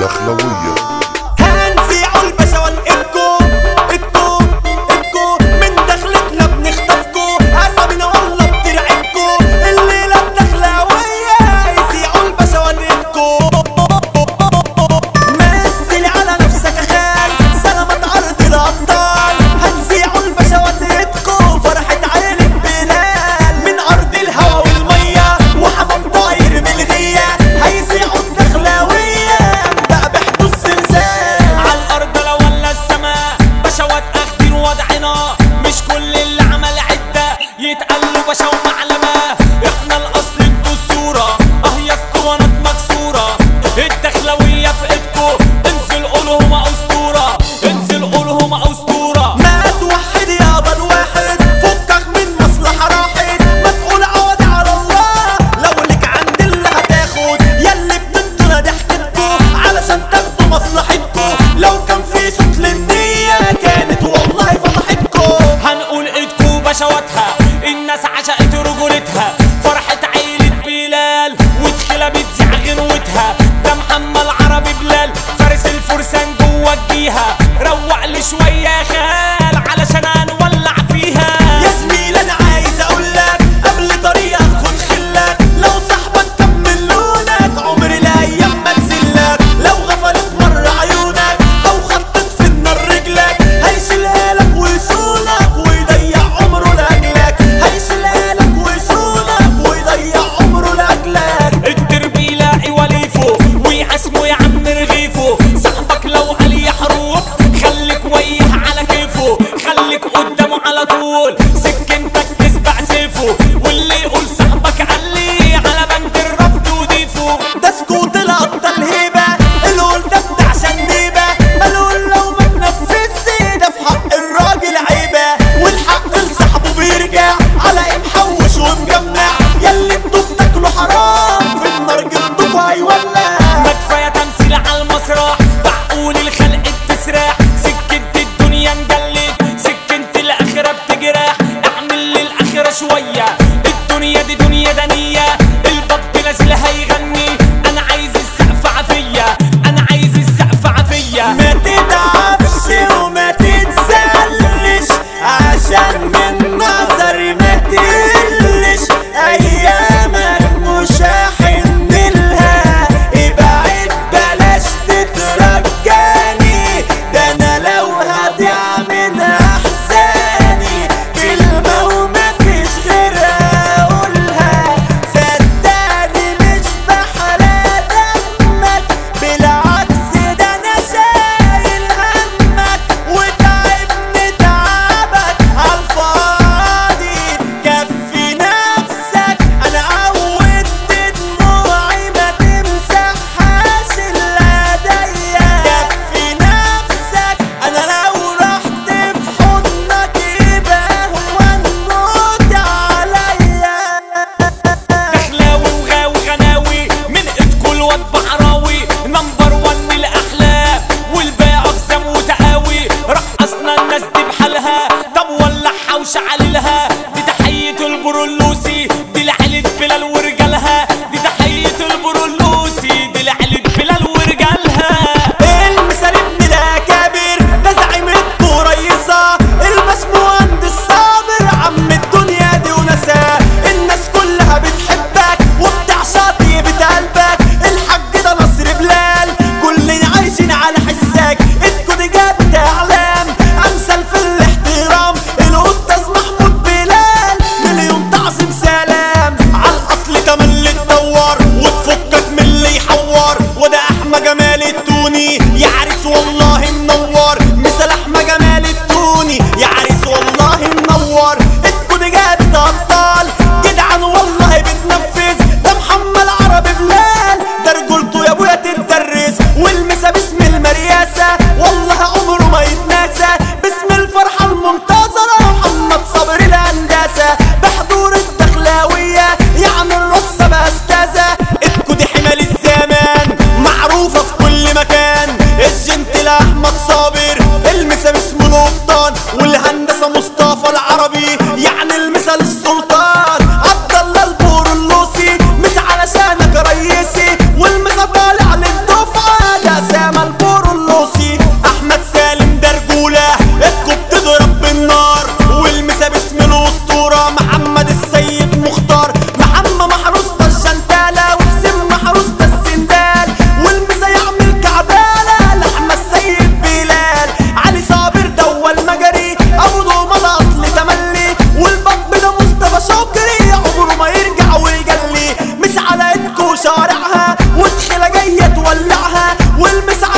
الدخلوية هنزيعوا الباشا ونقبكو ابكو ابكو من دخلتنا بنخطفكو عصبنا والله بترعبكو الليلة الدخلاوية يزيعوا الباشا ونقبكو مثل على نفسك يا خال سلامة أرض الأبطال هنزيعوا الباشا ونقبكو فرحة عيلة بلال من أرض الهوا والمية وحمام طاير من الغية هيزيعوا الدخلاوية بقى بحدوث زلزال على الارض لو ولا السماء بشوات اخدين وضعنا مش كل اللي عمل عده يتقال له باشا ومعلمه احنا الاصل انتوا الصوره اه يا اسطوانات مكسوره الدخلويه في ايدكو انزل قولهم اسطوره انزل قولهم اسطوره ما توحد يابا الواحد فكك من مصلحة راحت ما تقول عوض على الله لو لك عند اللي هتاخد ياللي بتنطر ضحكتكو علشان تاخدوا مصلحتكو لو كان في صوت للنية كانت والله فضحتكو هنقول ايدكو بشواتها الناس عشقت رجولتها فرحة عيلة بلال وتخيلة بتزيع غنوتها ده محمد عربي بلال فارس الفرسان جوه الجيهة روق لي شوية يا خال علشان هنولع فيها يا زميل انا عايز اقولك قبل طريقك خد خلك لو صاحبك كمل لونك عمر الايام ما تزلك لو غفلت مر عيونك او خطت في النار رجلك هيشيلها لك ويصونك ويضيع عمره لاجلك هيشيلها لك ويصونك ويضيع عمره لاجلك الدرب يلاقي وليفه ويعسمه يا عم رغيفه صاحبك لو عليه حروب خليك وياه على كيفه خليك قدامه على طول سكنتك تسبع سيفه واللي يقول صاحبك عليه على بند الرفض وضيفه ده سكوت الابطال هيبه القول ده بتاع شنيبه ملول لو ما تنفذش ده في حق الراجل عيبه والحق لصاحبه بيرجع على ايه محوش ومجمع ياللي انتوا بتاكلوا حرام في النار جلدكوا هيولع ما كفايه تمثيل على المسرح معقول الخلق بتسرح سكة الدنيا انجلت سكة الاخرة بتجرح اعمل للاخرة شوية الدنيا دي دنيا دنية البط نازل هيغني انا عايز السقف والمس